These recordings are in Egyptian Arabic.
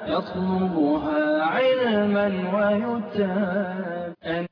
يطلبها علما ويتاب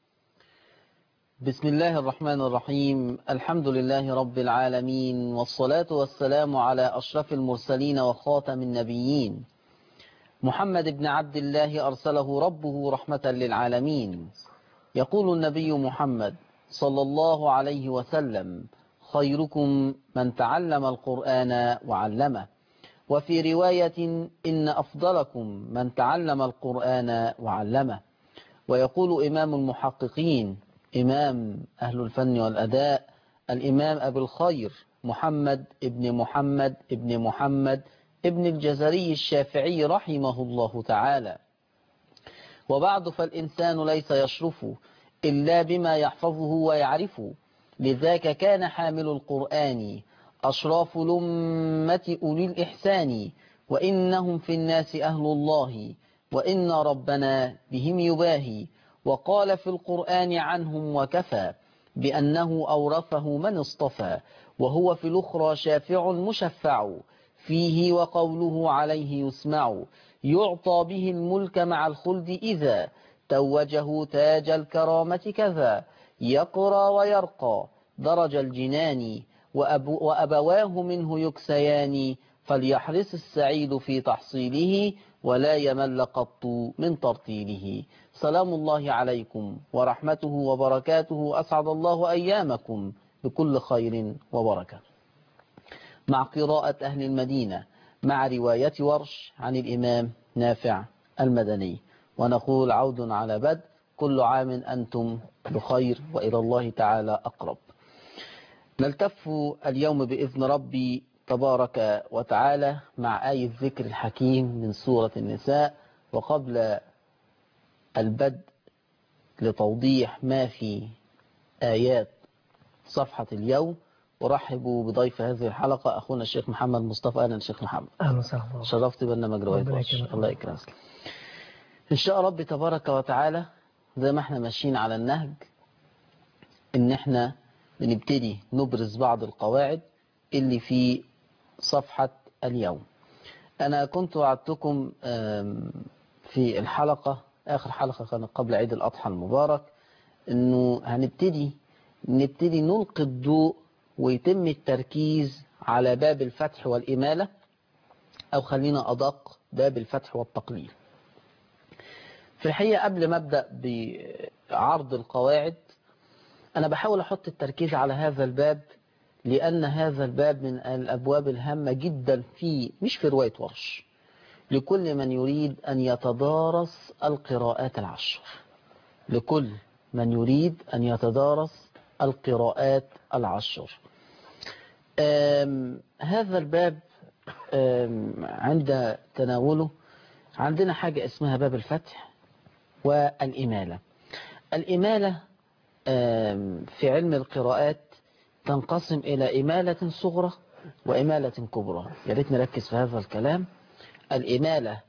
بسم الله الرحمن الرحيم الحمد لله رب العالمين والصلاة والسلام على أشرف المرسلين وخاتم النبيين محمد بن عبد الله أرسله ربه رحمة للعالمين يقول النبي محمد صلى الله عليه وسلم خيركم من تعلم القرآن وعلمه وفي رواية إن أفضلكم من تعلم القرآن وعلمه ويقول إمام المحققين إمام أهل الفن والأداء الإمام أبو الخير محمد ابن محمد ابن محمد ابن الجزري الشافعي رحمه الله تعالى وبعد فالإنسان ليس يشرف إلا بما يحفظه ويعرفه لذاك كان حامل القرآن أشراف لمة أولي الإحسان وإنهم في الناس أهل الله وإن ربنا بهم يباهي وقال في القرآن عنهم وكفى بأنه أورثه من اصطفى وهو في الأخرى شافع مشفع فيه وقوله عليه يسمع يعطى به الملك مع الخلد إذا توجه تاج الكرامة كذا يقرى ويرقى درج الجنان وأبو وأبواه منه يكسيان فليحرص السعيد في تحصيله ولا يمل قط من ترتيله سلام الله عليكم ورحمته وبركاته أسعد الله أيامكم بكل خير وبركة مع قراءة أهل المدينة مع رواية ورش عن الإمام نافع المدني ونقول عود على بد كل عام أنتم بخير وإلى الله تعالى أقرب نلتف اليوم بإذن ربي تبارك وتعالى مع آية الذكر الحكيم من سورة النساء وقبل البدء لتوضيح ما في آيات صفحة اليوم ورحبوا بضيف هذه الحلقة أخونا الشيخ محمد مصطفى أهلا الشيخ محمد أهلا وسهلا شرفت برنامج رواية ربنا ورش يكرمك. الله يكرمك إن شاء ربي تبارك وتعالى زي ما احنا ماشيين على النهج إن احنا بنبتدي نبرز بعض القواعد اللي في صفحة اليوم أنا كنت وعدتكم آم، في الحلقة آخر حلقة كانت قبل عيد الأضحى المبارك إنه هنبتدي نبتدي نلقي الضوء ويتم التركيز على باب الفتح والإمالة أو خلينا أدق باب الفتح والتقليل في الحقيقة قبل ما أبدأ بعرض القواعد أنا بحاول أحط التركيز على هذا الباب لأن هذا الباب من الأبواب الهامة جدا في مش في رواية ورش لكل من يريد أن يتدارس القراءات العشر لكل من يريد أن يتدارس القراءات العشر آم، هذا الباب آم، عند تناوله عندنا حاجة اسمها باب الفتح والإمالة الإمالة آم، في علم القراءات تنقسم إلى إمالة صغرى وإمالة كبرى يا ريت نركز في هذا الكلام الإمالة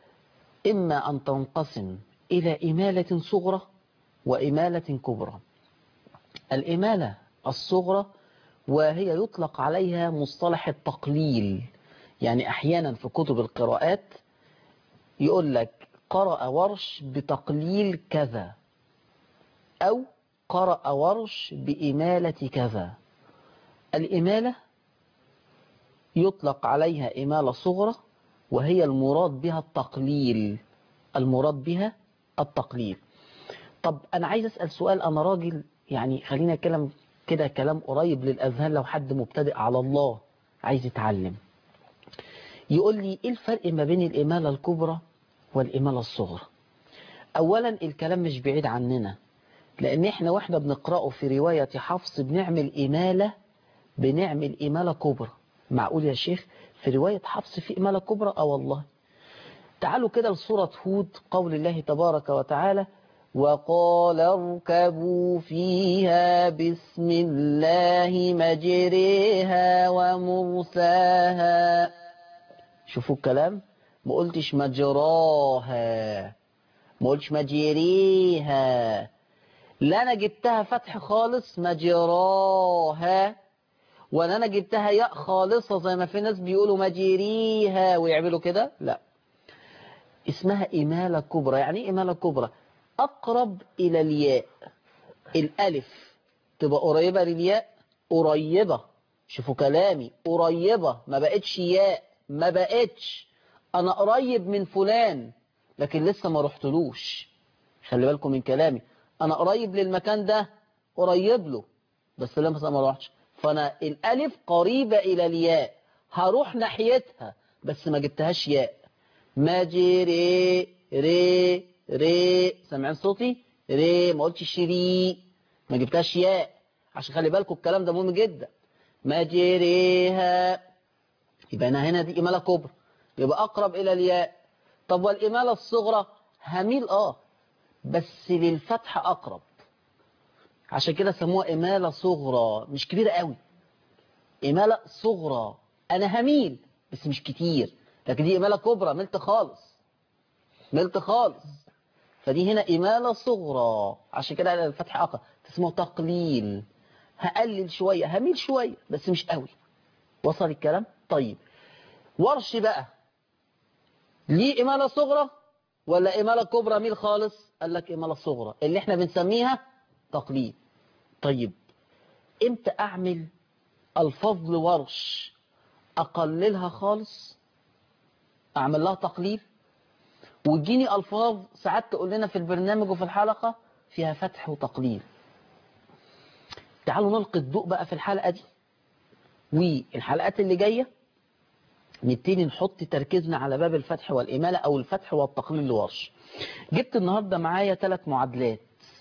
إما أن تنقسم إلى إمالة صغرى وإمالة كبرى الإمالة الصغرى وهي يطلق عليها مصطلح التقليل يعني أحيانا في كتب القراءات يقول لك قرأ ورش بتقليل كذا أو قرأ ورش بإمالة كذا الإمالة يطلق عليها إمالة صغرى وهي المراد بها التقليل المراد بها التقليل طب أنا عايز أسأل سؤال أنا راجل يعني خلينا أتكلم كده كلام قريب للأذهان لو حد مبتدئ على الله عايز يتعلم يقول لي إيه الفرق ما بين الإمالة الكبرى والإمالة الصغرى أولا الكلام مش بعيد عننا لأن إحنا وإحنا بنقرأه في رواية حفص بنعمل إمالة بنعمل إمالة كبرى معقول يا شيخ في رواية حفص في إمالة كبرى أه والله تعالوا كده لسورة هود قول الله تبارك وتعالى وقال اركبوا فيها بسم الله مجريها ومرساها شوفوا الكلام ما قلتش مجراها ما قلتش مجريها لا انا جبتها فتح خالص مجراها ولا انا جبتها ياء خالصة زي ما في ناس بيقولوا مجريها ويعملوا كده لا اسمها إمالة كبرى يعني ايه إمالة كبرى أقرب إلى الياء الألف تبقى قريبة للياء قريبة شوفوا كلامي قريبة ما بقتش ياء ما بقتش أنا قريب من فلان لكن لسه ما رحتلوش خلي بالكم من كلامي أنا قريب للمكان ده قريب له بس لسه ما روحتش فأنا الألف قريبة إلى الياء هروح ناحيتها بس ما جبتهاش ياء ماجي ري ري ري سامعين صوتي ري ما قلتش ري ما جبتهاش ياء عشان خلي بالكم الكلام ده مهم جدا ماجي ريها يبقى أنا هنا دي إمالة كبرى يبقى أقرب إلى الياء طب والإمالة الصغرى هميل آه بس للفتح أقرب عشان كده سموها إمالة صغرى مش كبيرة قوي إمالة صغرى أنا هميل بس مش كتير لكن دي إمالة كبرى ملت خالص ملت خالص فدي هنا إمالة صغرى عشان كده الفتح أقرب اسمه تقليل هقلل شوية هميل شوية بس مش قوي وصل الكلام طيب ورش بقى ليه إمالة صغرى ولا إمالة كبرى ميل خالص قال لك إمالة صغرى اللي احنا بنسميها تقليد طيب امتى أعمل الفضل ورش أقللها خالص أعمل لها تقليل وتجيني ألفاظ ساعات تقول لنا في البرنامج وفي الحلقة فيها فتح وتقليل تعالوا نلقي الضوء بقى في الحلقة دي والحلقات اللي جاية نبتدي نحط تركيزنا على باب الفتح والإمالة أو الفتح والتقليل لورش جبت النهاردة معايا ثلاث معادلات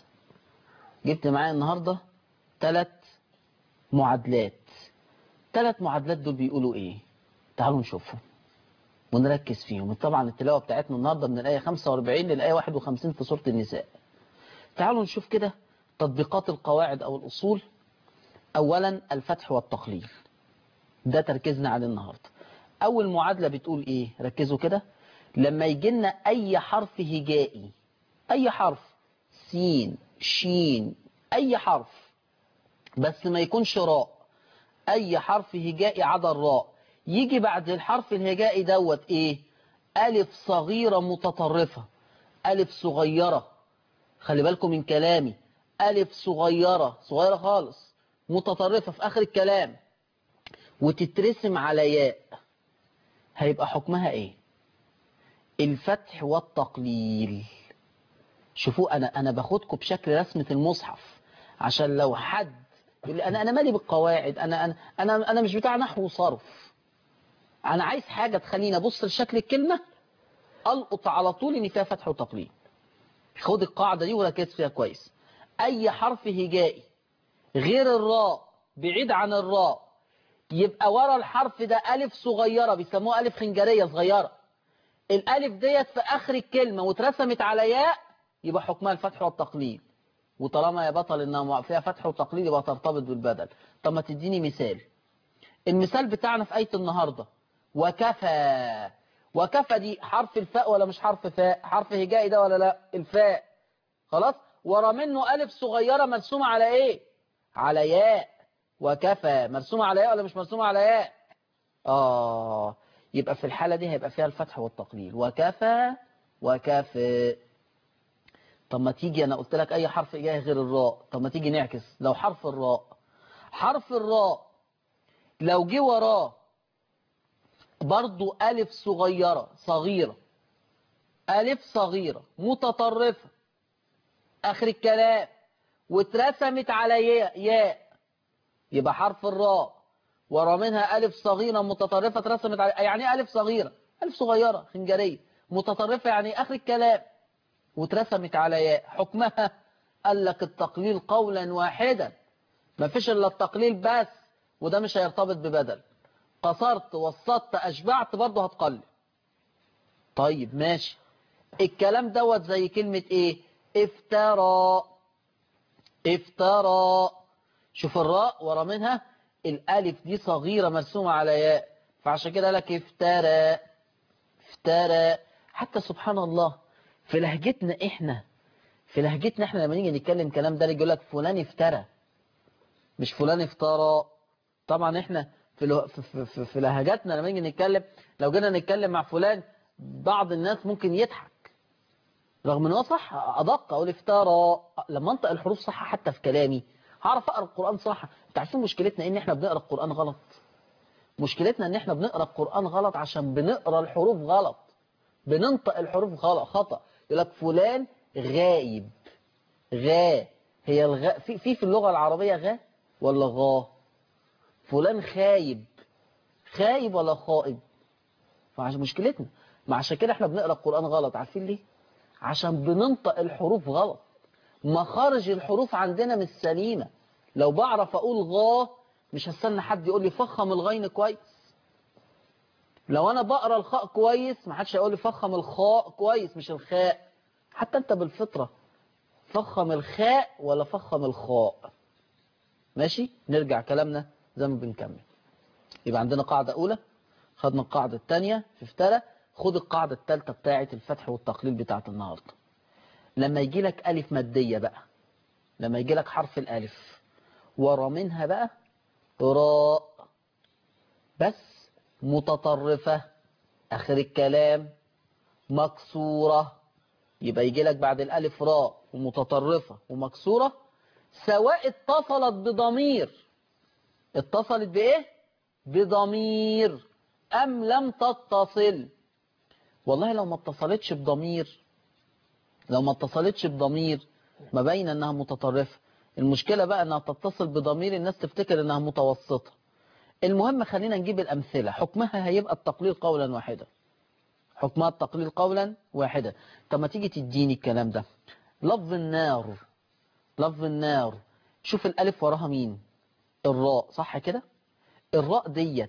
جبت معايا النهاردة ثلاث معادلات ثلاث معادلات دول بيقولوا إيه تعالوا نشوفهم ونركز فيهم طبعا التلاوة بتاعتنا النهاردة من الآية 45 للآية 51 في سورة النساء تعالوا نشوف كده تطبيقات القواعد أو الأصول أولا الفتح والتقليل ده تركيزنا عليه النهاردة أول معادلة بتقول إيه ركزوا كده لما يجي لنا أي حرف هجائي أي حرف سين شين أي حرف بس ما يكونش راء أي حرف هجائي عدا الراء يجي بعد الحرف الهجائي دوت إيه ألف صغيرة متطرفة ألف صغيرة خلي بالكم من كلامي ألف صغيرة صغيرة خالص متطرفة في آخر الكلام وتترسم على ياء هيبقى حكمها ايه الفتح والتقليل شوفوا انا انا باخدكم بشكل رسمة المصحف عشان لو حد يقول لي انا انا مالي بالقواعد انا انا انا انا مش بتاع نحو وصرف انا عايز حاجة تخليني ابص لشكل الكلمة القط على طول ان فيها فتح وتقليل خد القاعدة دي وركز فيها كويس اي حرف هجائي غير الراء بعيد عن الراء يبقى ورا الحرف ده ألف صغيرة بيسموها ألف خنجرية صغيرة الألف ديت في آخر الكلمة واترسمت على ياء يبقى حكمها الفتح والتقليل وطالما يا بطل إنها فيها فتح وتقليل يبقى ترتبط بالبدل طب ما تديني مثال المثال بتاعنا في آية النهاردة وكفى وكفى دي حرف الفاء ولا مش حرف فاء حرف هجائي ده ولا لا الفاء خلاص ورا منه ألف صغيرة مرسومة على إيه على ياء وكفى مرسومة على ياء ولا مش مرسومة على ياء آه يبقى في الحالة دي هيبقى فيها الفتح والتقليل وكفى وكفى طب ما تيجي أنا قلت لك أي حرف جاي غير الراء طب ما تيجي نعكس لو حرف الراء حرف الراء لو جه وراه برضو ألف صغيرة صغيرة ألف صغيرة متطرفة آخر الكلام واترسمت على ياء ياء يبقى حرف الراء ورا منها ألف صغيرة متطرفة اترسمت على يعني ايه ألف صغيرة ألف صغيرة خنجرية متطرفة يعني آخر الكلام واترسمت على ياء حكمها قال لك التقليل قولا واحدا ما فيش إلا التقليل بس وده مش هيرتبط ببدل قصرت وسطت أشبعت برضه هتقلل طيب ماشي الكلام دوت زي كلمة ايه افترى افترى شوف الراء ورا منها الالف دي صغيرة مرسومة على ياء فعشان كده لك افترى افترى حتى سبحان الله في لهجتنا احنا في لهجتنا احنا لما نيجي نتكلم كلام ده يقول لك فلان افترى مش فلان افترى طبعا احنا في, له... في, في, في, في لهجاتنا لما نيجي نتكلم لو جينا نتكلم مع فلان بعض الناس ممكن يضحك رغم ان هو صح ادق اقول افترى لما انطق الحروف صح حتى في كلامي هعرف اقرا القران صح انت عارفين مشكلتنا ان احنا بنقرا القران غلط مشكلتنا ان احنا بنقرا القران غلط عشان بنقرا الحروف غلط بننطق الحروف غلط خطا يقول لك فلان غايب غا هي الغاء في في في اللغه العربيه غا ولا غا فلان خايب خايب ولا خائب فعشان مشكلتنا ما عشان كده احنا بنقرا القران غلط عارفين ليه عشان بننطق الحروف غلط مخارج الحروف عندنا مش سليمه لو بعرف اقول غا مش هستنى حد يقول لي فخم الغين كويس لو انا بقرا الخاء كويس ما حدش هيقول لي فخم الخاء كويس مش الخاء حتى انت بالفطره فخم الخاء ولا فخم الخاء ماشي نرجع كلامنا زي ما بنكمل يبقى عندنا قاعده اولى خدنا القاعده الثانيه في افترى خد القاعده الثالثه بتاعه الفتح والتقليل بتاعه النهارده لما يجي لك الف ماديه بقى لما يجي لك حرف الالف ورا منها بقى راء بس متطرفة آخر الكلام مكسورة يبقى يجي لك بعد الألف راء ومتطرفة ومكسورة سواء اتصلت بضمير اتصلت بإيه؟ بضمير أم لم تتصل والله لو ما اتصلتش بضمير لو ما اتصلتش بضمير ما بين انها متطرفة المشكلة بقى انها تتصل بضمير الناس تفتكر انها متوسطة المهم خلينا نجيب الامثلة حكمها هيبقى التقليل قولا واحدا حكمها التقليل قولا واحدا طب ما تيجي تديني الكلام ده لفظ النار لفظ النار شوف الالف وراها مين الراء صح كده الراء ديت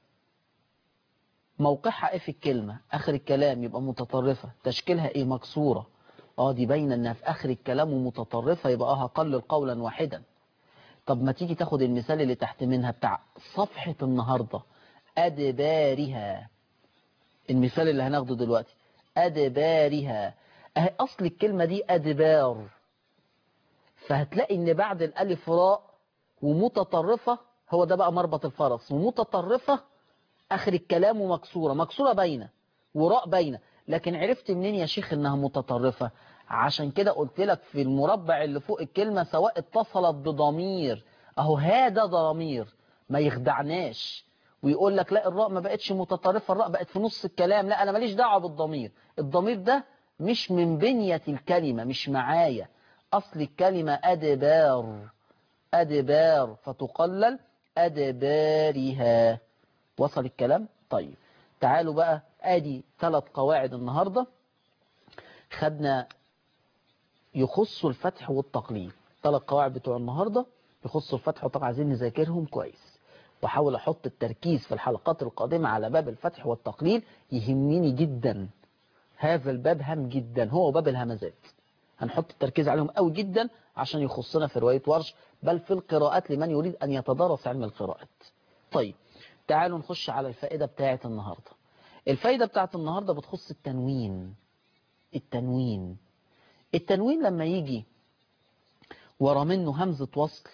موقعها ايه في الكلمة اخر الكلام يبقى متطرفة تشكيلها ايه مكسورة اه دي باينه انها في اخر الكلام ومتطرفه يبقى اه هقلل قولا واحدا طب ما تيجي تاخد المثال اللي تحت منها بتاع صفحه النهارده ادبارها المثال اللي هناخده دلوقتي ادبارها اهي اصل الكلمه دي ادبار فهتلاقي ان بعد الالف راء ومتطرفه هو ده بقى مربط الفرس ومتطرفه اخر الكلام ومكسوره مكسوره باينه وراء باينه لكن عرفت منين يا شيخ انها متطرفة عشان كده قلت لك في المربع اللي فوق الكلمة سواء اتصلت بضمير اهو هذا ضمير ما يخدعناش ويقول لك لا الراء ما بقتش متطرفة الراء بقت في نص الكلام لا انا ماليش دعوة بالضمير الضمير ده مش من بنية الكلمة مش معايا اصل الكلمة ادبار ادبار فتقلل ادبارها وصل الكلام طيب تعالوا بقى ادي ثلاث قواعد النهاردة خدنا يخصوا الفتح والتقليل ثلاث قواعد بتوع النهاردة يخصوا الفتح والتقليل عايزين نذاكرهم كويس واحاول احط التركيز في الحلقات القادمة على باب الفتح والتقليل يهمني جدا هذا الباب هام جدا هو باب الهمزات هنحط التركيز عليهم قوي جدا عشان يخصنا في رواية ورش بل في القراءات لمن يريد أن يتدرس علم القراءات طيب تعالوا نخش على الفائدة بتاعة النهاردة الفايدة بتاعت النهاردة بتخص التنوين التنوين التنوين لما يجي ورا منه همزة وصل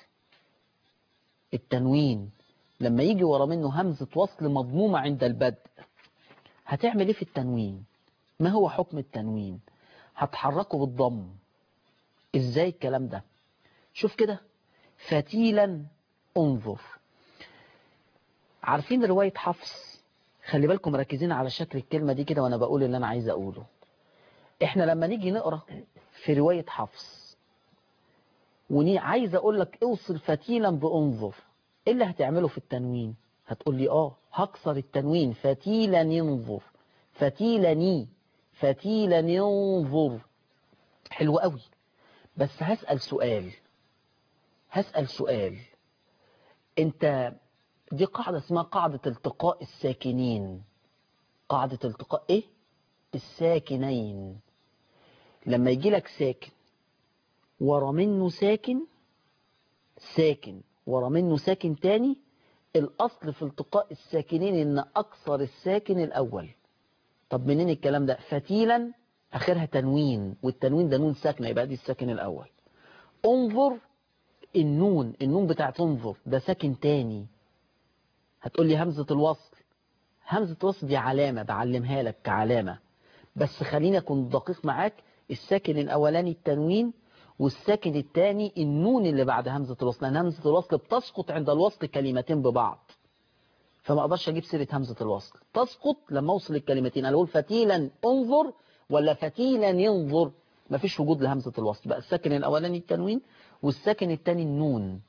التنوين لما يجي ورا منه همزة وصل مضمومة عند البدء هتعمل ايه في التنوين ما هو حكم التنوين هتحركه بالضم ازاي الكلام ده شوف كده فتيلا انظر عارفين رواية حفص خلي بالكم مركزين على شكل الكلمة دي كده وانا بقول اللي انا عايز اقوله احنا لما نيجي نقرأ في رواية حفص وني عايز اقول لك اوصل فتيلا بانظر ايه اللي هتعمله في التنوين هتقول لي اه هكسر التنوين فتيلا ينظر فتيلني فتيلا ينظر حلو قوي بس هسأل سؤال هسأل سؤال انت دي قاعدة اسمها قاعدة التقاء الساكنين قاعدة التقاء ايه الساكنين لما يجي لك ساكن ورا منه ساكن ساكن ورا منه ساكن تاني الأصل في التقاء الساكنين إن أكثر الساكن الأول طب منين الكلام ده فتيلا آخرها تنوين والتنوين ده نون ساكنة يبقى دي الساكن الأول انظر النون النون بتاعت انظر ده ساكن تاني هتقول لي همزة الوصل همزة الوصل دي علامة بعلمها لك كعلامة بس خليني أكون دقيق معاك الساكن الأولاني التنوين والساكن الثاني النون اللي بعد همزة الوصل لأن همزة الوصل بتسقط عند الوصل كلمتين ببعض فما أقدرش أجيب سيرة همزة الوصل تسقط لما أوصل الكلمتين أنا أقول فتيلا انظر ولا فتيلا ينظر مفيش وجود لهمزة الوصل بقى الساكن الأولاني التنوين والساكن الثاني النون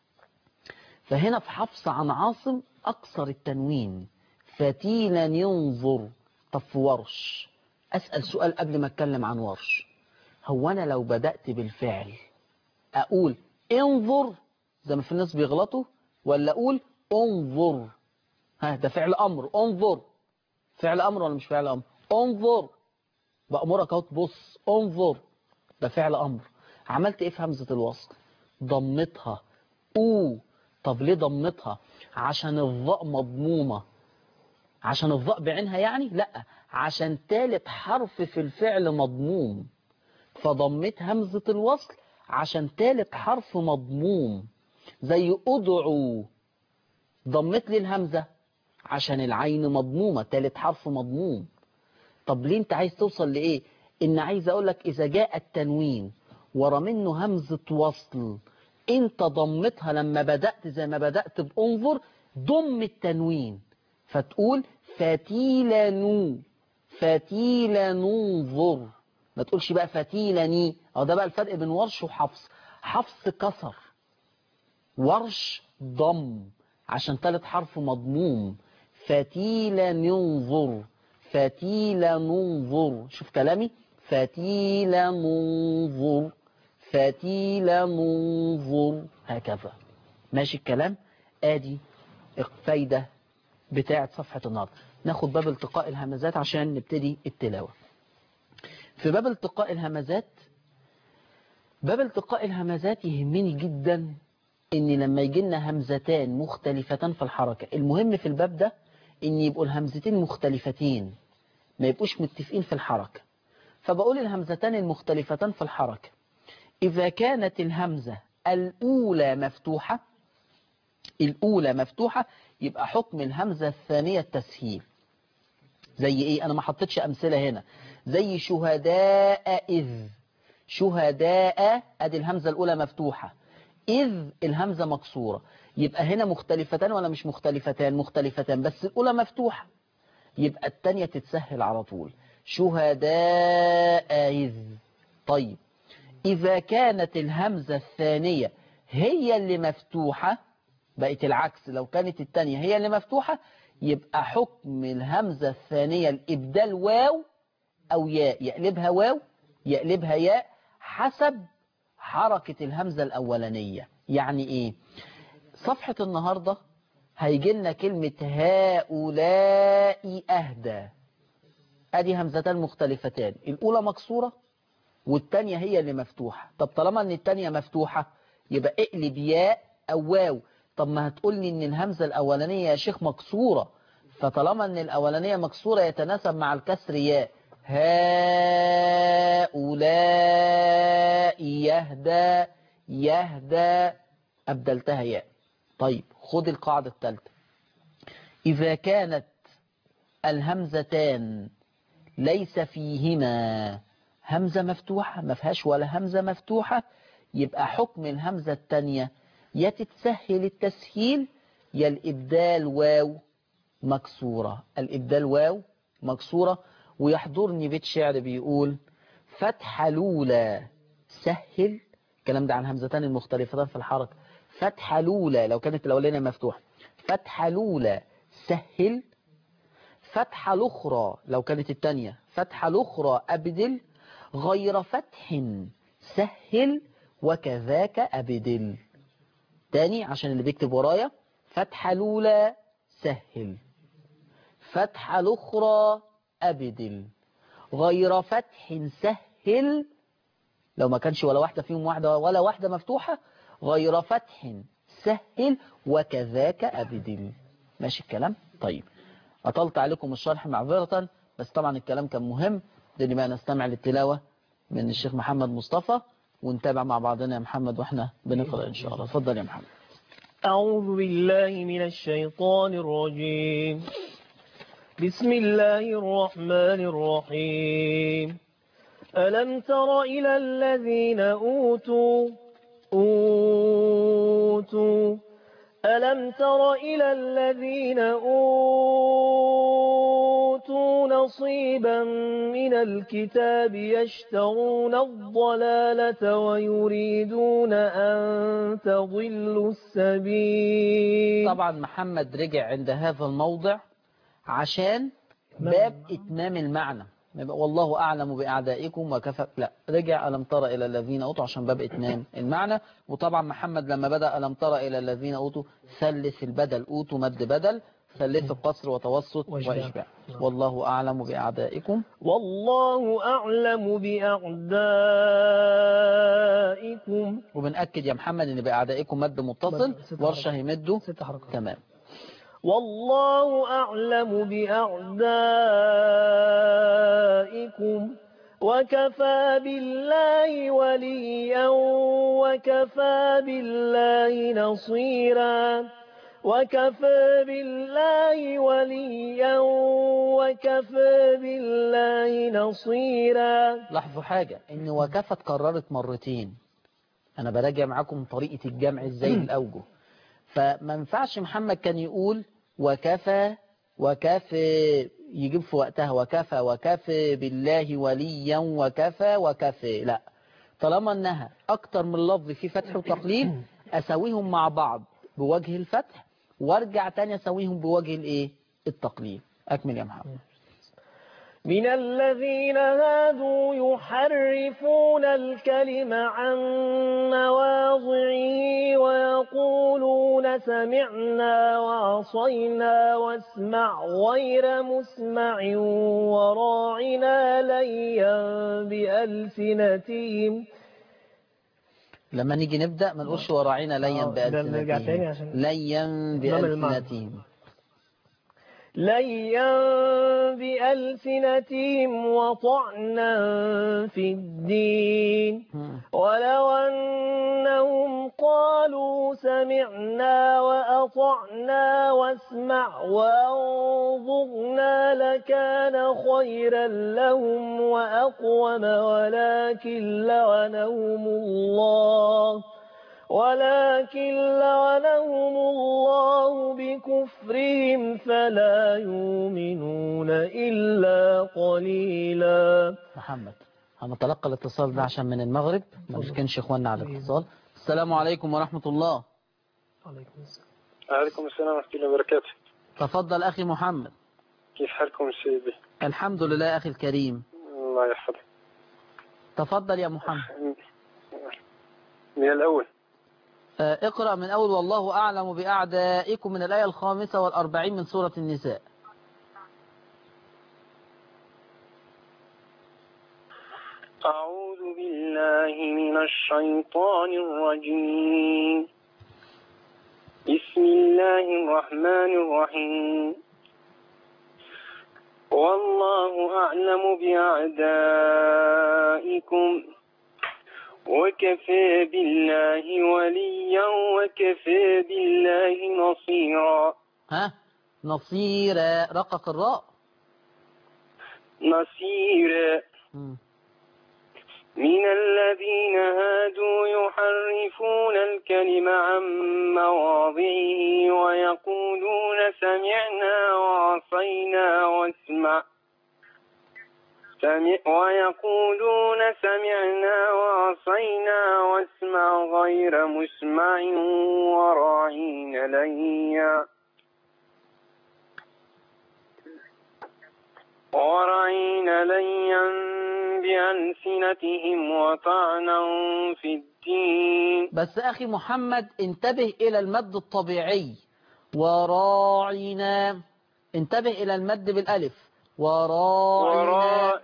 فهنا في حفص عن عاصم أكثر التنوين فتيلا ينظر طب في ورش أسأل سؤال قبل ما أتكلم عن ورش هو أنا لو بدأت بالفعل أقول انظر زي ما في الناس بيغلطوا ولا أقول انظر ها ده فعل أمر انظر فعل أمر ولا مش فعل أمر انظر بأمرك اهو تبص انظر ده فعل أمر عملت إيه في همزة الوصل ضمتها أو طب ليه ضمتها عشان الظاء مضمومة عشان الظاء بعينها يعني لا عشان تالت حرف في الفعل مضموم فضمت همزة الوصل عشان تالت حرف مضموم زي ادعو ضمت لي الهمزة عشان العين مضمومة تالت حرف مضموم طب ليه انت عايز توصل لإيه ان عايز اقولك اذا جاء التنوين ورا منه همزة وصل انت ضمتها لما بدأت زي ما بدأت بانظر ضم التنوين فتقول فتيلا نو فتيلا ننظر ما تقولش بقى فتيلني او ده بقى الفرق بين ورش وحفص حفص كسر ورش ضم عشان ثالث حرف مضموم فتيلا ننظر فتيلا ننظر شوف كلامي فتيلا ننظر فتيلا ننظر هكذا ماشي الكلام ادي الفايدة بتاعة صفحة النهارده ناخد باب التقاء الهمزات عشان نبتدي التلاوة في باب التقاء الهمزات باب التقاء الهمزات يهمني جدا ان لما يجي لنا همزتان مختلفتان في الحركة المهم في الباب ده ان يبقوا الهمزتين مختلفتين ما يبقوش متفقين في الحركة فبقول الهمزتان المختلفتان في الحركة إذا كانت الهمزة الأولى مفتوحة الأولى مفتوحة يبقى حكم الهمزة الثانية التسهيل زي إيه أنا ما حطيتش أمثلة هنا زي شهداء إذ شهداء أدي الهمزة الأولى مفتوحة إذ الهمزة مكسورة يبقى هنا مختلفتان ولا مش مختلفتان مختلفتان بس الأولى مفتوحة يبقى التانية تتسهل على طول شهداء إذ طيب إذا كانت الهمزة الثانية هي اللي مفتوحة بقت العكس لو كانت التانية هي اللي مفتوحة يبقى حكم الهمزة الثانية الإبدال واو أو ياء يقلبها واو يقلبها ياء حسب حركة الهمزة الأولانية يعني إيه صفحة النهاردة هيجي لنا كلمة هؤلاء أهدى أدي همزتان مختلفتان الأولى مكسورة والتانية هي اللي مفتوحة طب طالما ان التانية مفتوحة يبقى اقلب ياء او واو طب ما هتقولي ان الهمزة الاولانية يا شيخ مكسورة فطالما ان الاولانية مكسورة يتناسب مع الكسر ياء هؤلاء يهدى يهدى أبدلتها ياء طيب خد القاعدة الثالثة إذا كانت الهمزتان ليس فيهما همزة مفتوحة ما فيهاش ولا همزة مفتوحة يبقى حكم الهمزة التانية يا تتسهل التسهيل يا الإبدال واو مكسورة الإبدال واو مكسورة ويحضرني بيت شعر بيقول فتح لولا سهل الكلام ده عن همزتان المختلفتان في الحركة فتح لولا لو كانت الأولانية مفتوحة فتح لولا سهل فتح الأخرى لو كانت التانية فتح الأخرى أبدل غير فتح سهل وكذاك أبدل تاني عشان اللي بيكتب ورايا فتح الأولى سهل فتح الأخرى أبدل غير فتح سهل لو ما كانش ولا واحدة فيهم واحدة ولا واحدة مفتوحة غير فتح سهل وكذاك أبدل ماشي الكلام طيب أطلت عليكم الشرح معذرة بس طبعا الكلام كان مهم لأن ما نستمع للتلاوة من الشيخ محمد مصطفى ونتابع مع بعضنا يا محمد واحنا بنقرأ إن شاء الله اتفضل يا محمد أعوذ بالله من الشيطان الرجيم بسم الله الرحمن الرحيم ألم تر إلى الذين أوتوا أوتوا ألم تر إلى الذين أوتوا نصيبا من الكتاب يشترون الضلالة ويريدون أن تضلوا السبيل طبعا محمد رجع عند هذا الموضع عشان باب إتمام المعنى ما يبقى والله أعلم بأعدائكم وكفى لا رجع ألم ترى إلى الذين أوتوا عشان باب إتمام المعنى وطبعا محمد لما بدأ ألم ترى إلى الذين أوتوا ثلث البدل أوتوا مد بدل ثلث القصر وتوسط وإشباع. وإشباع والله أعلم بأعدائكم والله أعلم بأعدائكم وبنأكد يا محمد إن بأعدائكم مد متصل مد- ست ورشة حركات. يمده ست حركات تمام والله أعلم بأعدائكم وكفى بالله وليا وكفى بالله نصيرا وكفى بالله وليا وكفى بالله نصيرا لاحظوا حاجة إن وكفى اتكررت مرتين أنا براجع معاكم طريقة الجمع إزاي الأوجه فما ينفعش محمد كان يقول وكفى وكفى يجيب في وقتها وكفى وكفى بالله وليا وكفى وكفى لا طالما انها اكتر من لفظ فيه فتح وتقليل اسويهم مع بعض بوجه الفتح وارجع تاني اسويهم بوجه الايه التقليل اكمل يا محمد من الذين هادوا يحرفون الكلم عن مواضعه ويقولون سمعنا وعصينا واسمع غير مسمع وراعنا ليا بألسنتهم لما نيجي نبدأ ما نقولش وراعينا ليا آه، ده نرجع تاني بألسنتهم عشان- ليا نعمل المعنى. بألسنتهم ليا بألسنتهم وطعنا في الدين مم. ولو أنهم قالوا سمعنا وأطعنا واسمع وانظرنا لكان خيرا لهم وأقوم ولكن لعنهم الله ولكن لعنهم الله بكفرهم فلا يؤمنون إلا قليلا محمد هنتلقى الاتصال ده عشان من المغرب ما نشكنش اخواننا على الاتصال السلام عليكم ورحمة الله عليكم السلام وعليكم السلام ورحمة الله وبركاته تفضل أخي محمد كيف حالكم سيدي الحمد لله أخي الكريم الله يحفظك تفضل يا محمد من الأول آه، اقرأ من أول والله أعلم بأعدائكم من الآية الخامسة والأربعين من سورة النساء أعوذ بالله من الشيطان الرجيم بسم الله الرحمن الرحيم والله أعلم بأعدائكم وكفى بالله وليا وكفى بالله نصيرا ها نصيرا رقق الراء نصيرا مم. من الذين هادوا يحرفون الكلم عن مواضعه ويقولون سمعنا وعصينا واسمع سمع ويقولون سمعنا وعصينا واسمع غير مسمع وراعين ليا ورعين ليا بألسنتهم وطعنا في الدين بس أخي محمد انتبه إلى المد الطبيعي وراعنا انتبه إلى المد بالألف وراعنا ورا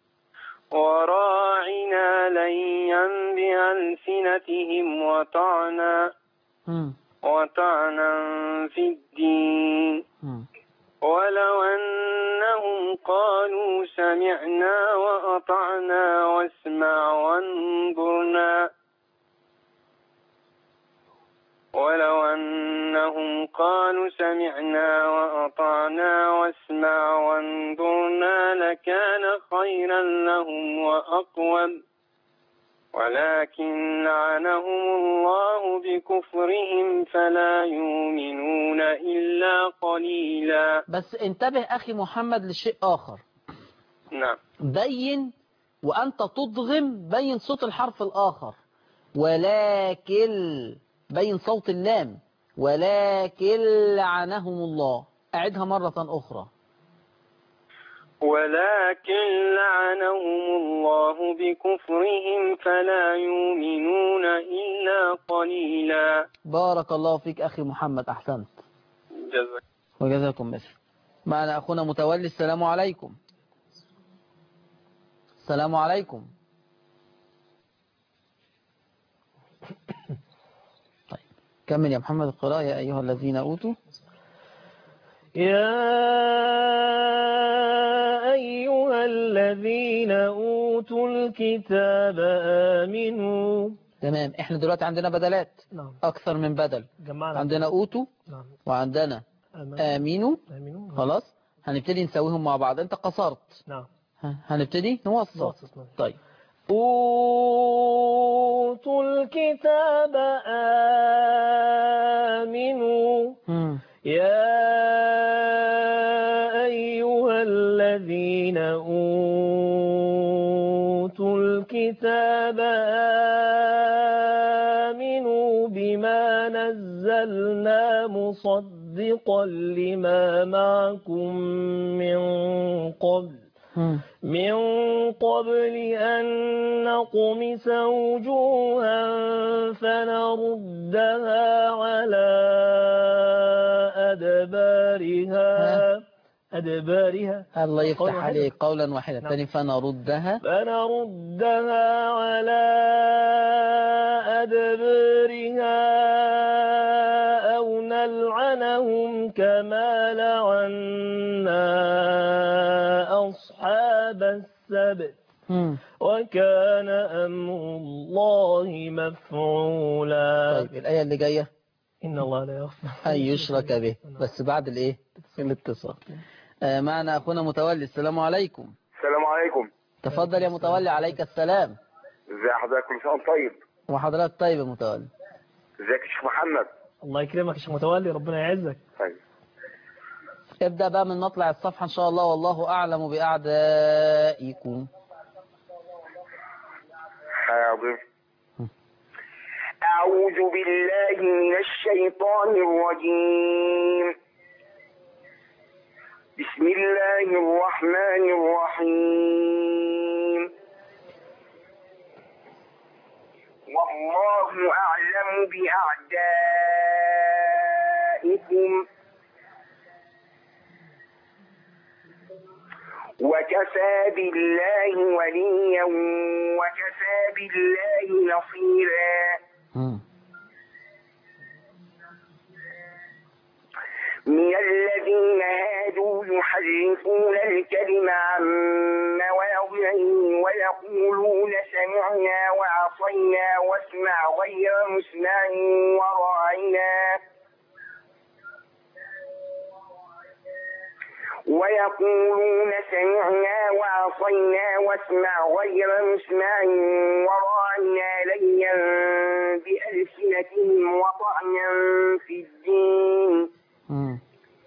وراعنا ليا بألسنتهم وطعنا مم. وطعنا في الدين مم. ولو أنهم قالوا سمعنا وأطعنا واسمع وانظرنا ولو أنهم قالوا سمعنا وأطعنا واسمع وانظرنا لكان خيرا لهم وأقوم ولكن لعنهم الله بكفرهم فلا يؤمنون إلا قليلا بس انتبه أخي محمد لشيء آخر نعم بين وأنت تضغم بين صوت الحرف الآخر ولكن بين صوت اللام ولكن لعنهم الله أعدها مرة أخرى ولكن لعنهم الله بكفرهم فلا يؤمنون إلا قليلا بارك الله فيك أخي محمد أحسنت جزاك وجزاكم مثل معنا أخونا متولي السلام عليكم السلام عليكم طيب كمل يا محمد القراءة يا أيها الذين أوتوا يا أيها الذين أوتوا الكتاب آمنوا تمام احنا دلوقتي عندنا بدلات نعم أكثر من بدل جمعنا عندنا أوتوا نعم وعندنا آمن- آمنوا آمنوا خلاص هنبتدي نسويهم مع بعض انت قصرت نعم ها، هنبتدي نوصل نوصل، نعم. طيب أوتوا الكتاب آمنوا مم. يا أيها الذين أوتوا الكتاب آمنوا بما نزلنا مصدقا لما معكم من قبل مم. من قبل أن نطمس وجوها فنردها على أدبارها أدبارها الله قول يفتح واحد. عليك قولا واحدا نعم. ثاني فنردها فنردها على أدبارها أو نلعنهم كما لعنا أصحاب السبت مم. وكان أمر الله مفعولا طيب الآية اللي جاية إن الله لا يغفر أن يشرك به بس بعد الإيه الاتصال آه، معنا أخونا متولي السلام عليكم السلام عليكم تفضل يا متولي عليك السلام ازي حضرتك كل سنه وأنت طيب وحضرتك طيب يا متولي ازيك يا شيخ محمد الله يكرمك يا شيخ متولي ربنا يعزك طيب ابدأ بقى من مطلع الصفحة إن شاء الله والله أعلم بأعدائكم حاضر أعوذ بالله من الشيطان الرجيم بسم الله الرحمن الرحيم والله أعلم بأعدائكم وكفى بالله وليا وكفى بالله نصيرا مم. من الذين هادوا يحرفون الكلم عن مواضعه ويقولون سمعنا وعصينا واسمع غير مسمع وراعنا ويقولون سمعنا وعصينا واسمع غير مسمع وراعنا ليا بألسنتهم وطعنا في الدين مم.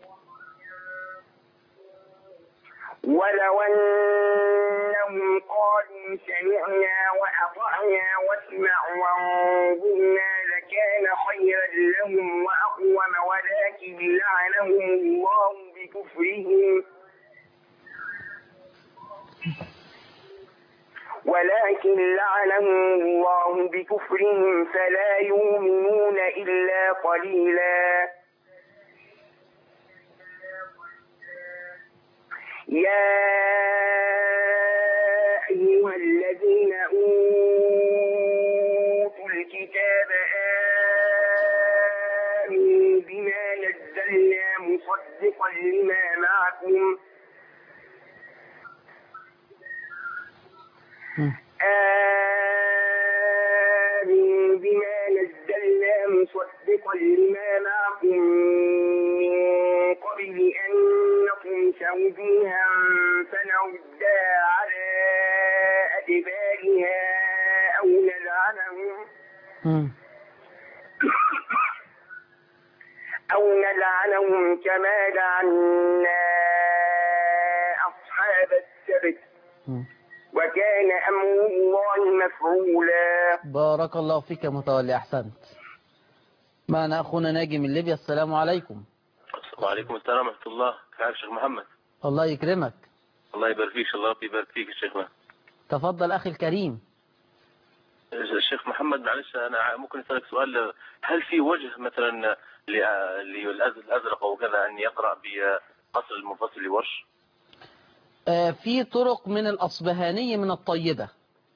ولو أنهم قالوا سمعنا وأطعنا واسمع وانظرنا لكان خيرا لهم وأقوم ولكن لعنهم الله بكفرهم ولكن لعنهم الله بكفرهم فلا يؤمنون إلا قليلا يا أيها الذين أوتوا الكتاب آمنوا بما نزلنا مصدقا لما معكم مم. آمنوا بما نزلنا مصدقا مم. أو نلعنهم كما لعنا أصحاب السبت مم. وكان أمر الله مفعولا بارك الله فيك يا متولي أحسنت معنا أخونا ناجي من ليبيا السلام عليكم وعليكم السلام ورحمة الله كيف شيخ محمد الله يكرمك الله يبارك فيك الله ربي يبارك فيك يا شيخنا تفضل أخي الكريم الشيخ محمد معلش أنا ممكن أسألك سؤال هل في وجه مثلا للأزرق أو كذا أن يقرأ بقصر المنفصل لورش آه، في طرق من الأصبهاني من الطيبة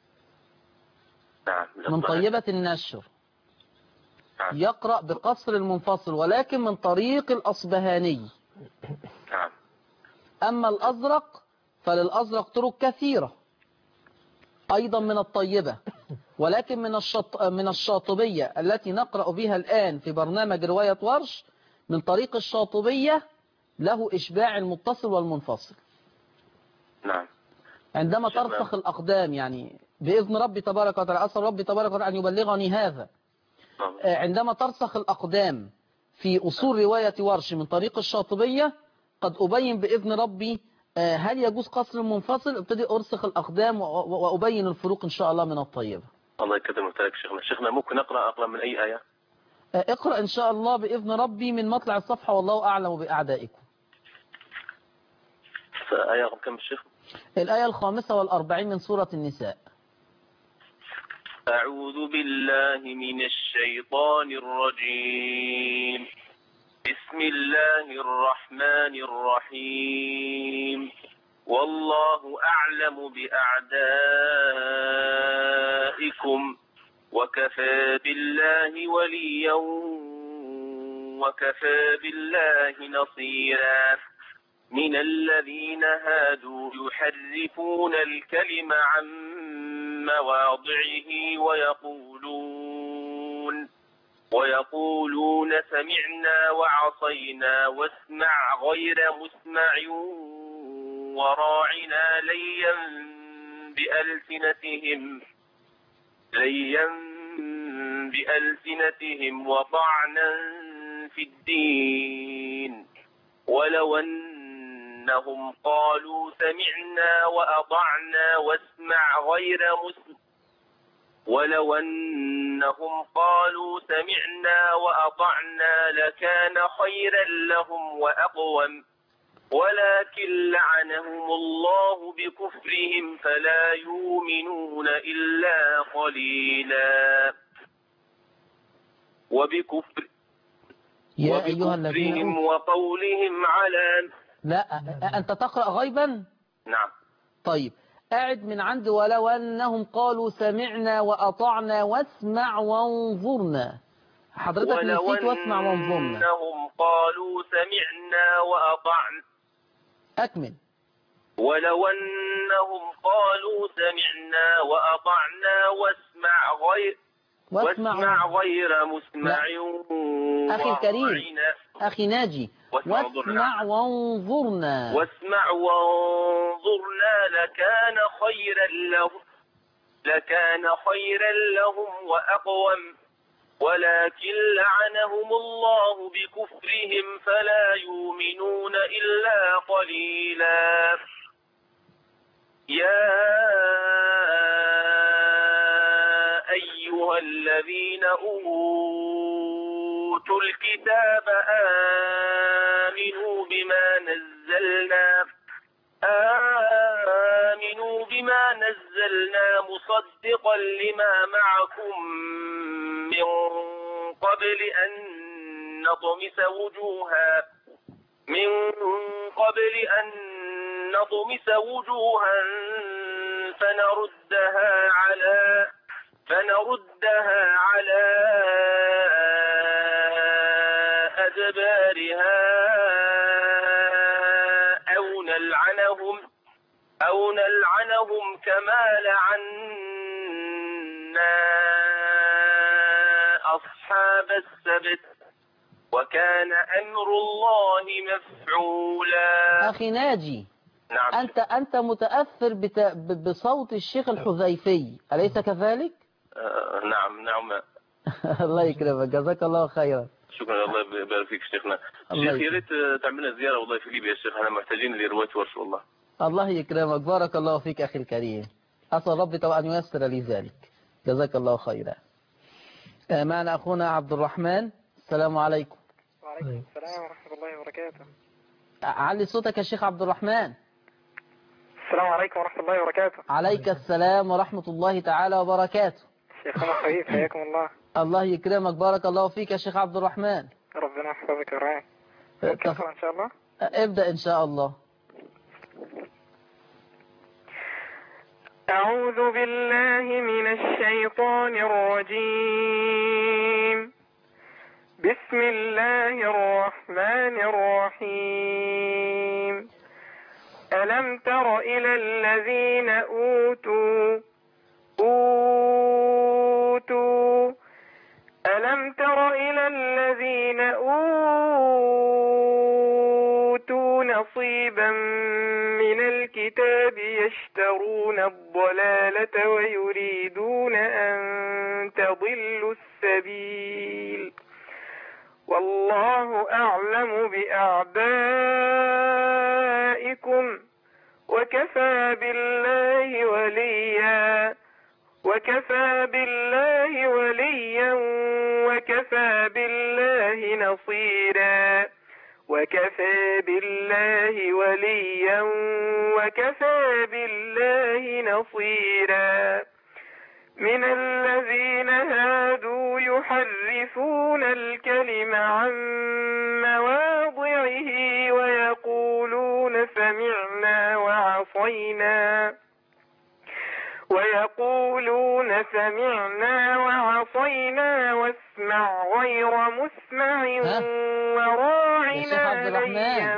نعم من طيبة النشر نعم. يقرأ بقصر المنفصل ولكن من طريق الأصبهاني نعم أما الأزرق فللأزرق طرق كثيرة أيضا من الطيبة ولكن من الشط... من الشاطبية التي نقرأ بها الآن في برنامج رواية ورش من طريق الشاطبية له إشباع المتصل والمنفصل نعم عندما شكراً. ترسخ الأقدام يعني بإذن ربي تبارك وتعالى أسأل ربي تبارك وتعالى أن يبلغني هذا نعم. آه، عندما ترسخ الأقدام في أصول رواية ورش من طريق الشاطبية قد أبين بإذن ربي آه، هل يجوز قصر منفصل ابتدي أرسخ الأقدام و- و- وأبين الفروق إن شاء الله من الطيبة الله يكرمك لك شيخنا شيخنا ممكن أقرأ أقرأ من أي آية آه، اقرأ إن شاء الله بإذن ربي من مطلع الصفحة والله أعلم بأعدائكم آية رقم كم الشيخ الآية الخامسة والأربعين من سورة النساء أعوذ بالله من الشيطان الرجيم بسم الله الرحمن الرحيم والله أعلم بأعدائكم وكفى بالله وليا وكفى بالله نصيرا من الذين هادوا يحرفون الكلم عن مواضعه ويقولون ويقولون سمعنا وعصينا واسمع غير مسمع وراعنا ليا بألسنتهم ليا بألسنتهم وطعنا في الدين ولو أنهم قالوا سمعنا وأطعنا واسمع غير مسمع ولو أنهم قالوا سمعنا وأطعنا لكان خيرا لهم وأقوم ولكن لعنهم الله بكفرهم فلا يؤمنون إلا قليلا وبكفر يا أيها الذين وبكفرهم أوتوا- وقولهم على لا أ- أنت تقرأ غيبا نعم طيب قاعد من عند ولو أنهم قالوا سمعنا وأطعنا واسمع وانظرنا حضرتك ولو نسيت واسمع وانظرنا أنهم قالوا سمعنا وأطعنا أكمل ولو أنهم قالوا سمعنا وأطعنا واسمع غير واسمع واسمع غير مسمع أخي الكريم. وراعنا- أخي ناجي واسمع وانظرنا. واسمع وانظرنا واسمع وانظرنا لكان خيرا لهم لكان خيرا لهم وأقوم ولكن لعنهم الله بكفرهم فلا يؤمنون إلا قليلا يا أيها الذين أوتوا الكتاب آمنوا بما نزلنا آمنوا بما نزلنا مصدقا لما معكم من قبل أن نطمس وجوها من قبل أن نطمس وجوها فنردها على فنردها على أدبارها أو نلعنهم أو نلعنهم كما لعنا أصحاب السبت وكان أمر الله مفعولا أخي ناجي نعم أنت أنت متأثر بت... ب- بصوت الشيخ الحذيفي أليس كذلك؟ آه، نعم نعم الله يكرمك جزاك الله خيرا شكرا الله يبارك فيك شيخنا الله شيخ يا يكرمك. ريت تعمل لنا زياره والله في ليبيا يا شيخ احنا محتاجين لروايه ورش والله الله يكرمك بارك الله فيك أخي الكريم أسأل ربي طبعا أن ييسر لي ذلك جزاك الله خيرا آه، معنا أخونا عبد الرحمن السلام عليكم وعليكم السلام ورحمة الله وبركاته علي صوتك يا شيخ عبد الرحمن السلام عليكم ورحمة الله وبركاته عليك السلام ورحمة الله تعالى وبركاته شيخنا حبيب حياكم الله الله يكرمك بارك الله فيك يا شيخ عبد الرحمن ربنا يحفظك ويرعاك آه، ممكن تف- أقرأ إن شاء الله آه، ابدأ إن شاء الله أعوذ بالله من الشيطان الرجيم بسم الله الرحمن الرحيم ألم تر إلى الذين أوتوا أوتوا ألم تر إلى الذين أوتوا نصيبا من الكتاب يشترون الضلالة ويريدون أن تضلوا السبيل والله أعلم بأعدائكم وكفى بالله وليا وكفى بالله وليا وكفى بالله نصيرا وكفى بالله وليا وكفى بالله نصيرا من الذين هادوا يحرفون الكلم عن مواضعه ويقولون سمعنا وعصينا ويقولون سمعنا وعصينا واسمع غير مسمع ها؟ يا شيخ وراعنا عبد الرحمن. ليا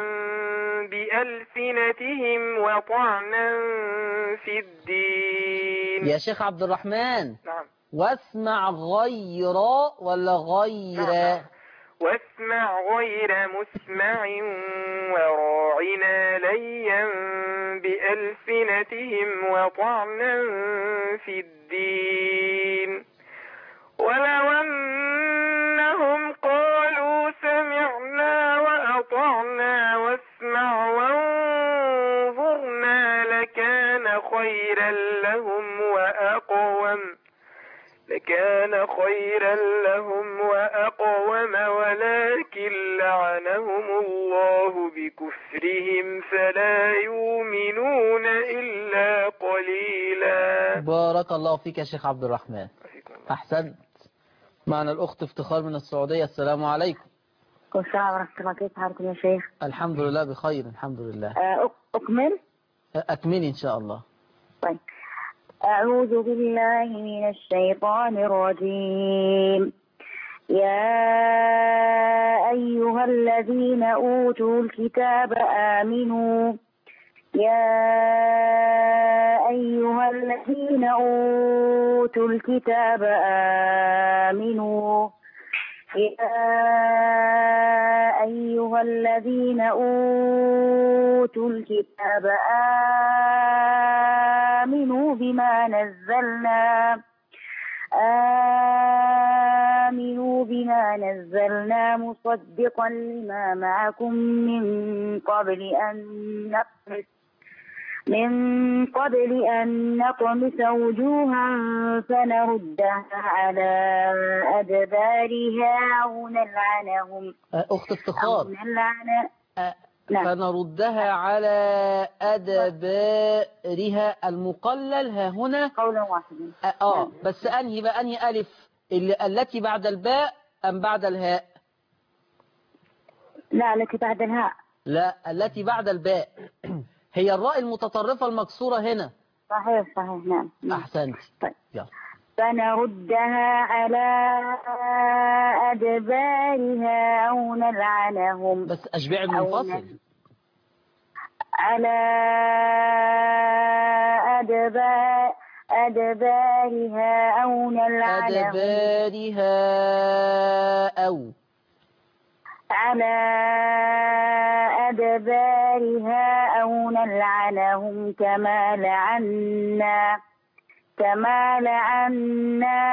بألسنتهم وطعنا في الدين يا شيخ عبد الرحمن نعم واسمع غير ولا غير نعم. واسمع غير مسمع وراعنا ليا بألسنتهم وطعنا في الدين ولو أنهم قالوا سمعنا وأطعنا واسمع وانظرنا لكان خيرا لهم وأقوم لكان خيرا لهم وأقوم ولكن لعنهم الله بكفرهم فلا يؤمنون إلا قليلا بارك الله فيك يا شيخ عبد الرحمن أحسنت معنا الأخت افتخار من السعودية السلام عليكم كل ساعة ورحمة الله كيف حالكم يا شيخ الحمد لله بخير الحمد لله آه، أك- أكمل أكملي إن شاء الله طيب أعوذ بالله من الشيطان الرجيم يا أيها الذين أوتوا الكتاب آمنوا يا أيها الذين أوتوا الكتاب آمنوا يا أيها الذين أوتوا الكتاب آمنوا بما نزلنا آمنوا بما نزلنا مصدقا لما معكم من قبل أن نطمس من قبل أن نطمس وجوها فنردها على أدبارها أو نلعنهم أه، أخت أو افتخار نلعن أه، نعم. فنردها على أدبارها المقلل ها هنا قولا واحدا أه، آه نعم. بس أنهي بقى أنهي ألف اللي التي بعد الباء أم بعد الهاء لا التي بعد الهاء لا التي بعد الباء هي الراء المتطرفة المكسورة هنا صحيح صحيح نعم نعم. أحسنت طيب. يلا فنردها على أدبارها أو نلعنهم بس أشبع أو المنفصل نعم. على أدبار أدبارها أو نلعنهم أدبارها أو على أدبارها أو نلعنهم كما لعنا كما لعنا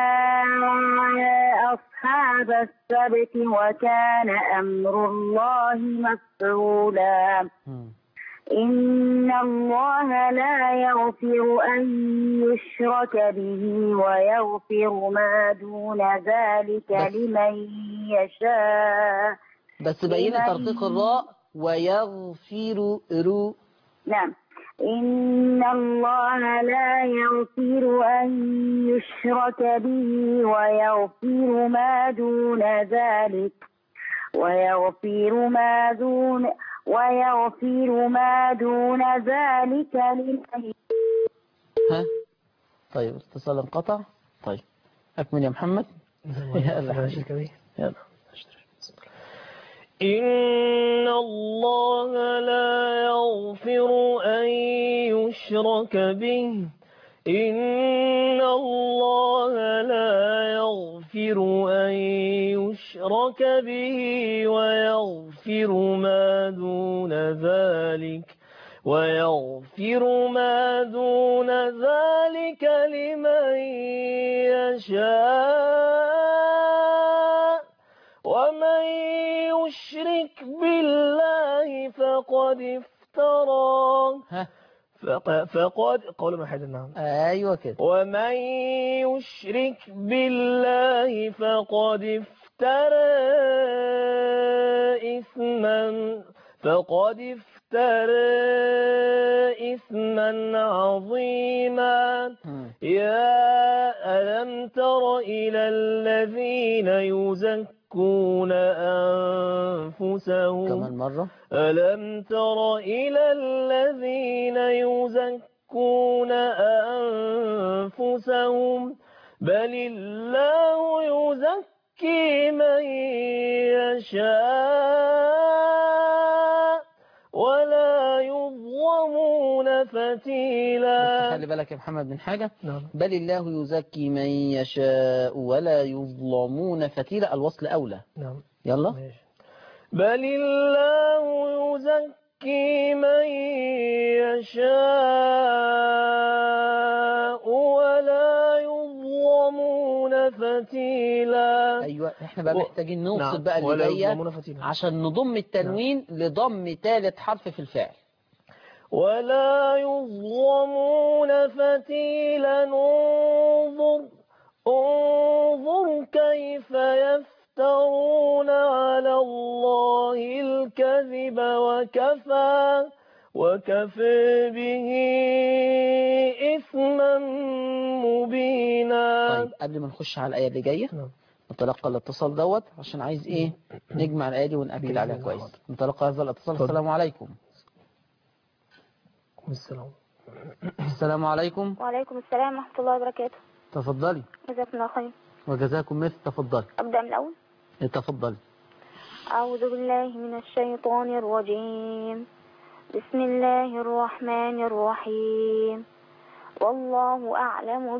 أصحاب السبت وكان أمر الله مفعولا مم. إن الله لا يغفر أن يشرك به ويغفر ما دون ذلك بس. لمن يشاء بس بين لمن- ترقيق الراء ويغفر رو نعم إن الله لا يغفر أن يشرك به ويغفر ما دون ذلك ويغفر ما دون ويغفر ما دون ذلك لمن ها طيب اتصال انقطع طيب أكمل يا محمد يلا حبيبي. يلا إن الله لا يغفر أن يشرك به إن الله لا يغفر أن يشرك به ويغفر ما دون ذلك ويغفر ما دون ذلك لمن يشاء ومن يشرك بالله فقد افترى ها فق- فقد قول ما حد نعم أيوة كده ومن يشرك بالله فقد افترى إثما فقد افترى إثما عظيما مم. يا ألم تر إلى الذين يزكون أنفسهم كمان مرة ألم تر إلى الذين يزكون أنفسهم بل الله يزكي من يشاء ولا يظلمون بس فتيلا خلي بالك يا محمد من حاجة نعم بل الله يزكي من يشاء ولا يظلمون فتيلا الوصل أولى نعم يلا ماشي. بل الله يزكي من يشاء ولا يظلمون فتيلا أيوة احنا بقى و- محتاجين نوصل نعم. بقى اللي ولا جاية يظلمون فتيلا عشان نضم التنوين لضم ثالث حرف في الفعل ولا يظلمون فتيلا انظر انظر كيف يفترون على الله الكذب وكفى وكفى به إثما مبينا طيب قبل ما نخش على الآية اللي جاية نعم. نتلقى الاتصال دوت عشان عايز ايه نجمع الآية دي ونأكد عليها كويس نتلقى هذا الاتصال اتفضل. السلام عليكم السلام السلام عليكم وعليكم السلام ورحمة الله وبركاته تفضلي جزاكم الله خير وجزاكم مثل تفضلي أبدأ من الأول تفضلي أعوذ بالله من الشيطان الرجيم بسم الله الرحمن الرحيم والله أعلم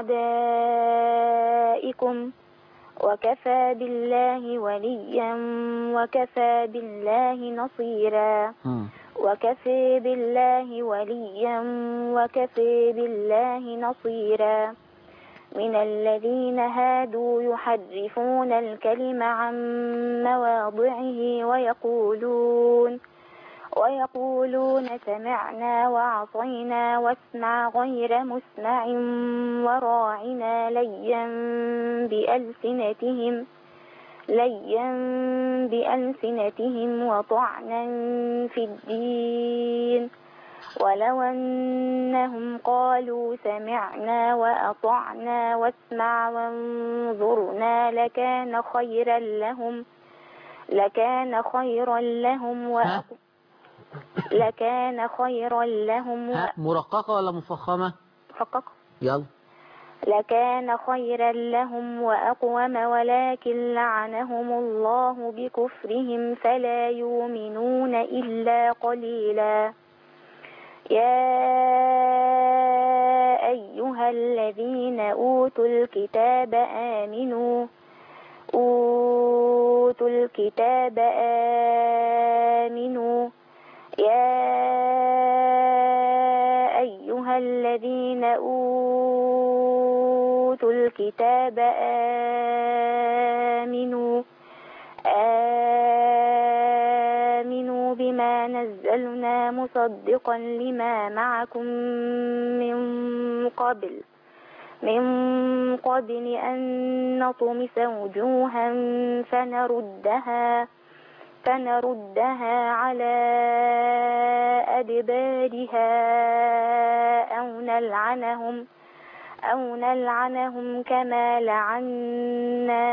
بأعدائكم وكفى بالله وليا وكفى بالله نصيرا مم. وكفى بالله وليا وكفى بالله نصيرا من الذين هادوا يحرفون الكلم عن مواضعه ويقولون ويقولون سمعنا وعصينا واسمع غير مسمع وراعنا ليا بألسنتهم ليا بألسنتهم وطعنا في الدين ولو أنهم قالوا سمعنا وأطعنا واسمع وانظرنا لكان خيرا لهم لكان خيرا لهم ها؟ وأق... لكان خيرا لهم ها مرققة ولا مفخمة وحقق يلا لكان خيرا لهم وأقوم ولكن لعنهم الله بكفرهم فلا يؤمنون إلا قليلا يا أيها الذين أوتوا الكتاب آمنوا أوتوا الكتاب آمنوا يا أيها الذين أوتوا أوتوا الكتاب آمنوا آمنوا بما نزلنا مصدقا لما معكم من قبل من قبل أن نطمس وجوها فنردها فنردها على أدبارها أو نلعنهم أو نلعنهم كما لعنا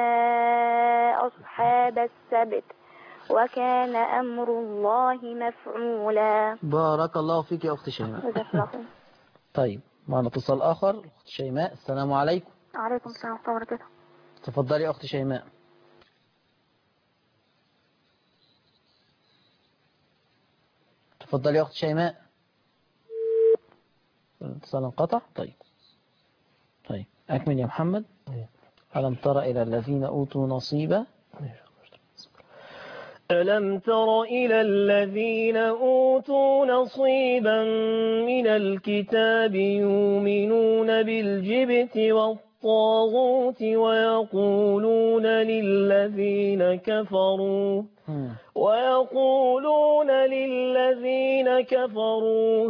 أصحاب السبت وكان أمر الله مفعولا بارك الله فيك يا أخت شيماء جزاك الله خير. طيب معنا اتصال آخر أخت شيماء السلام عليكم عليكم السلام ورحمة الله وبركاته تفضلي يا أخت شيماء تفضلي يا أخت شيماء الاتصال انقطع طيب طيب أكمل يا محمد ألم تر إلى الذين أوتوا نصيبا ألم تر إلى الذين أوتوا نصيبا من الكتاب يؤمنون بالجبت والطاغوت ويقولون للذين كفروا مم. ويقولون للذين كفروا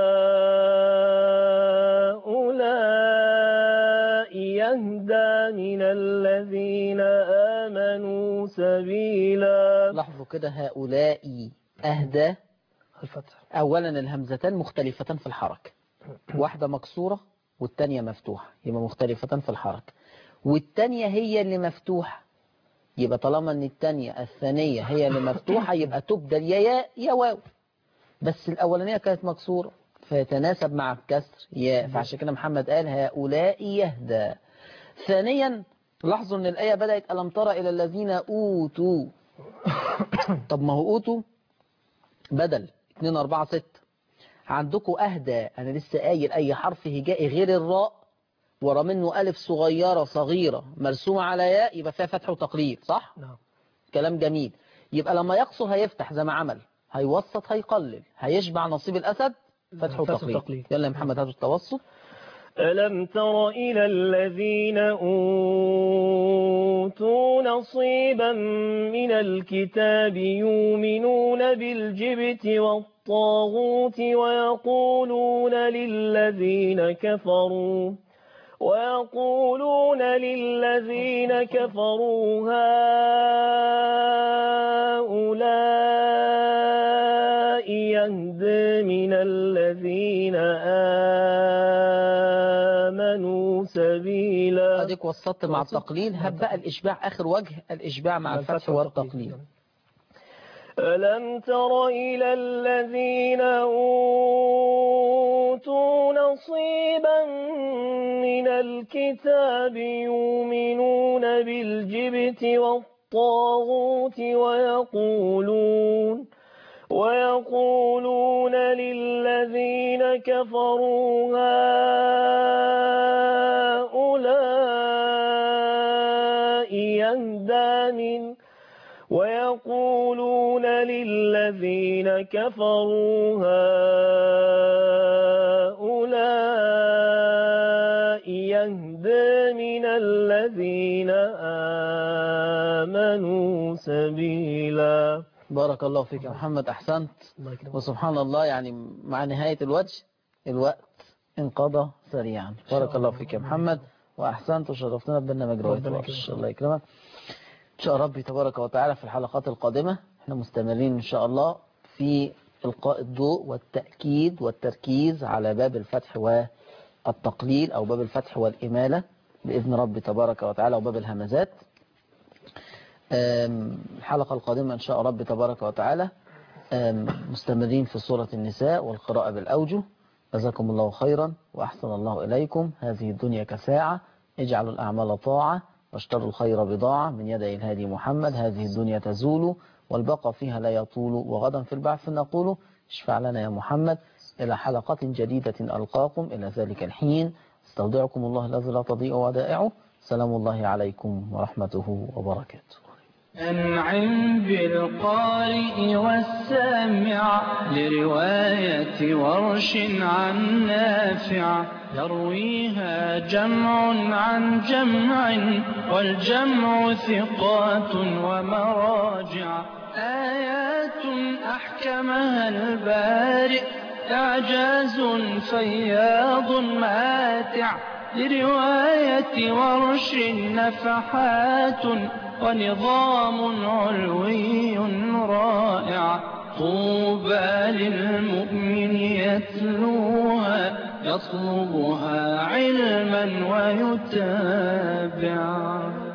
هؤلاء يهدى من الذين آمنوا سبيلا لاحظوا كده هؤلاء أهدى الفتح أولا الهمزتان مختلفتان في الحركة واحدة مكسورة والتانية مفتوحة يبقى مختلفتان في الحركة والتانية هي اللي مفتوحة يبقى طالما ان التانية الثانية هي اللي مفتوحة يبقى تبدل يا يا يا واو بس الأولانية كانت مكسورة فيتناسب مع الكسر يا فعشان كده محمد قال هؤلاء يهدى ثانيا لاحظوا ان الآية بدأت ألم ترى إلى الذين أوتوا طب ما هو أوتوا بدل 2 4 6 عندكم أهدى أنا لسه قايل أي حرف هجائي غير الراء ورا منه ألف صغيرة صغيرة مرسومة على ياء يبقى فيها فتح وتقليد صح؟ نعم كلام جميل يبقى لما يقصر هيفتح زي ما عمل هيوسط هيقلل هيشبع نصيب الأسد فتح فتح وتقليد وتقليد. يلا يا محمد هذا التوسط ألم تر إلى الذين أوتوا نصيبا من الكتاب يؤمنون بالجبت والطاغوت ويقولون للذين كفروا ويقولون للذين كفروا هؤلاء يهدى من الذين آمنوا سبيلا اديك وسطت مع وسط. التقليل هب بقى الإشباع آخر وجه الإشباع مع الفتح والتقليل ألم تر إلى الذين أوتوا نصيبا من الكتاب يؤمنون بالجبت والطاغوت ويقولون ويقولون للذين كفروا هؤلاء يهدى من ويقولون للذين كفروا هؤلاء يهدى من الذين آمنوا سبيلا بارك الله فيك يا محمد أحسنت الله يكرمك وسبحان الله يعني مع نهاية الوجه الوقت انقضى سريعا بارك الله فيك يا محمد وأحسنت وشرفتنا ببرنامج رواية ربنا الورش يكرمك. الله يكرمك إن شاء ربي تبارك وتعالى في الحلقات القادمة احنا مستمرين إن شاء الله في إلقاء الضوء والتأكيد والتركيز على باب الفتح والتقليل أو باب الفتح والإمالة بإذن ربي تبارك وتعالى وباب الهمزات أم، الحلقة القادمة إن شاء ربي تبارك وتعالى أم، مستمرين في سورة النساء والقراءة بالأوجه جزاكم الله خيرا وأحسن الله إليكم هذه الدنيا كساعة اجعلوا الأعمال طاعة واشتروا الخير بضاعة من يدي الهادي محمد هذه الدنيا تزول والبقى فيها لا يطول وغدا في البعث نقول اشفع لنا يا محمد إلى حلقة جديدة ألقاكم إلى ذلك الحين استودعكم الله الذي لا تضيع ودائعه سلام الله عليكم ورحمته وبركاته أنعم بالقارئ والسامع لرواية ورش عن نافع يرويها جمع عن جمع والجمع ثقات ومراجع آيات أحكمها البارئ إعجاز فياض ماتع لرواية ورش نفحات ونظام علوي رائع طوبى للمؤمن يتلوها يطلبها علما ويتابع